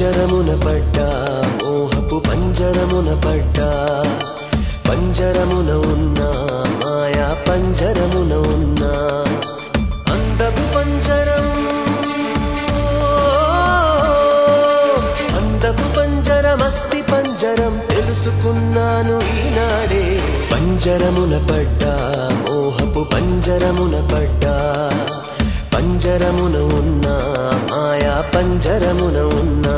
పంజరమున పడ్డా మోహపు పంజరమున పడ్డా పంజరమున ఉన్నా మాయా పంజరమున ఉన్నా అందపు పంజరం అందపు పంజరమస్తి పంజరం తెలుసుకున్నాను ఈనాడే పంజరమున పడ్డా మోహపు పంజరమున పడ్డా పంజరమున ఉన్నా మాయా పంజరమున ఉన్నా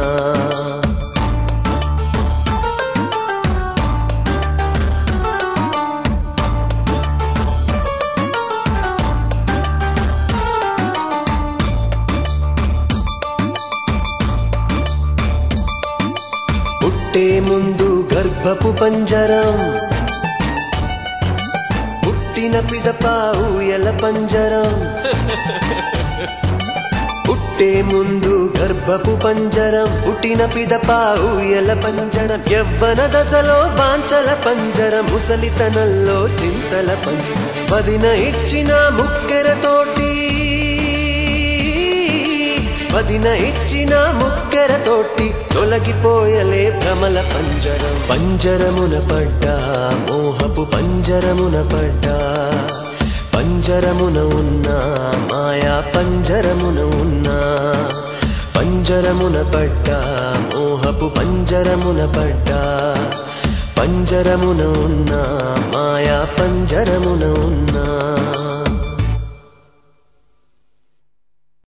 పుట్టే ముందు గర్భపు పంజరం పుట్టిన పిదప ఊయల పంజరం పుట్టే ముందు గర్భపు పంజరం పుట్టిన పిదప ఊయల పంజరం యవ్వన దశలో బాంచల పంజరం ముసలితనంలో చింతల పంజరం వదిన ఇచ్చిన ముక్కెరతోటి వదిన ఇచ్చిన ముక్కెరతోటి తొలగిపోయలే భ్రమల పంజరం పంజరమున పడ్డా మోహపు పంజరమున పడ్డా పంజరమున ఉన్నా మాయా పంజరమున ఉన్నా పంజరమున పడ్డా మోహపు పంజరమున పడ్డా పంజరమున ఉన్నా మాయా పంజరమున ఉన్నా